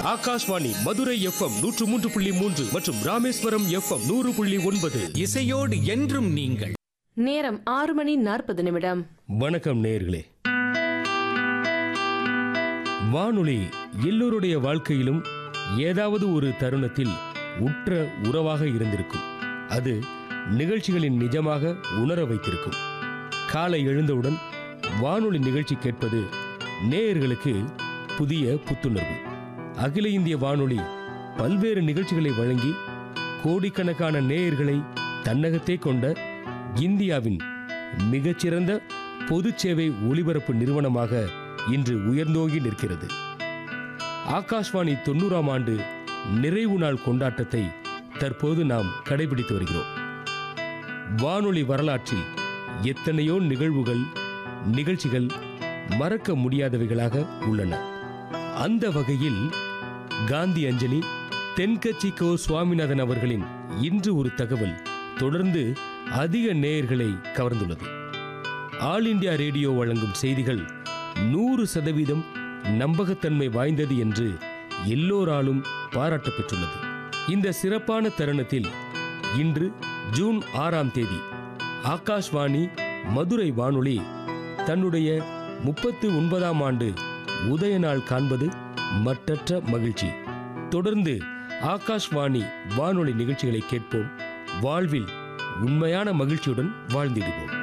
Akashvani Madurai FM நூற்று மூன்று புள்ளி மூன்று மற்றும் ராமேஸ்வரம் எஃப்எம் நூறு புள்ளி ஒன்பது இசையோடு என்றும் நீங்கள் நேரம் ஆறு மணி நாற்பது நிமிடம் வணக்கம் நேயர்களே வானொலி எல்லோருடைய வாழ்க்கையிலும் ஏதாவது ஒரு தருணத்தில் உற்ற உறவாக இருந்திருக்கும் அது நிகழ்ச்சிகளின் நிஜமாக உணர வைத்திருக்கும் காலை எழுந்தவுடன் வானொலி நிகழ்ச்சி கேட்பது நேயர்களுக்கு புதிய புத்துணர்வு அகில இந்திய வானொலி பல்வேறு நிகழ்ச்சிகளை வழங்கி கோடிக்கணக்கான நேயர்களை தன்னகத்தே கொண்ட இந்தியாவின் மிகச்சிறந்த பொது சேவை ஒலிபரப்பு நிறுவனமாக இன்று உயர்ந்தோங்கி நிற்கிறது ஆகாஷ்வாணி தொண்ணூறாம் ஆண்டு நிறைவு நாள் கொண்டாட்டத்தை தற்போது நாம் கடைபிடித்து வருகிறோம் வானொலி வரலாற்றில் எத்தனையோ நிகழ்வுகள் நிகழ்ச்சிகள் மறக்க முடியாதவைகளாக உள்ளன அந்த வகையில் காந்தி அஞ்சலி தென்கட்சி கோ சுவாமிநாதன் அவர்களின் இன்று ஒரு தகவல் தொடர்ந்து அதிக நேயர்களை கவர்ந்துள்ளது ஆல் இந்தியா ரேடியோ வழங்கும் செய்திகள் நூறு சதவீதம் நம்பகத்தன்மை வாய்ந்தது என்று எல்லோராலும் பாராட்ட பெற்றுள்ளது இந்த சிறப்பான தருணத்தில் இன்று ஜூன் ஆறாம் தேதி ஆகாஷ்வாணி மதுரை வானொலி தன்னுடைய முப்பத்து ஒன்பதாம் ஆண்டு உதய நாள் காண்பது மட்டற்ற மகிழ்ச்சி தொடர்ந்து ஆகாஷ்வாணி வானொலி நிகழ்ச்சிகளை கேட்போம் வாழ்வில் உண்மையான மகிழ்ச்சியுடன் வாழ்ந்திடுவோம்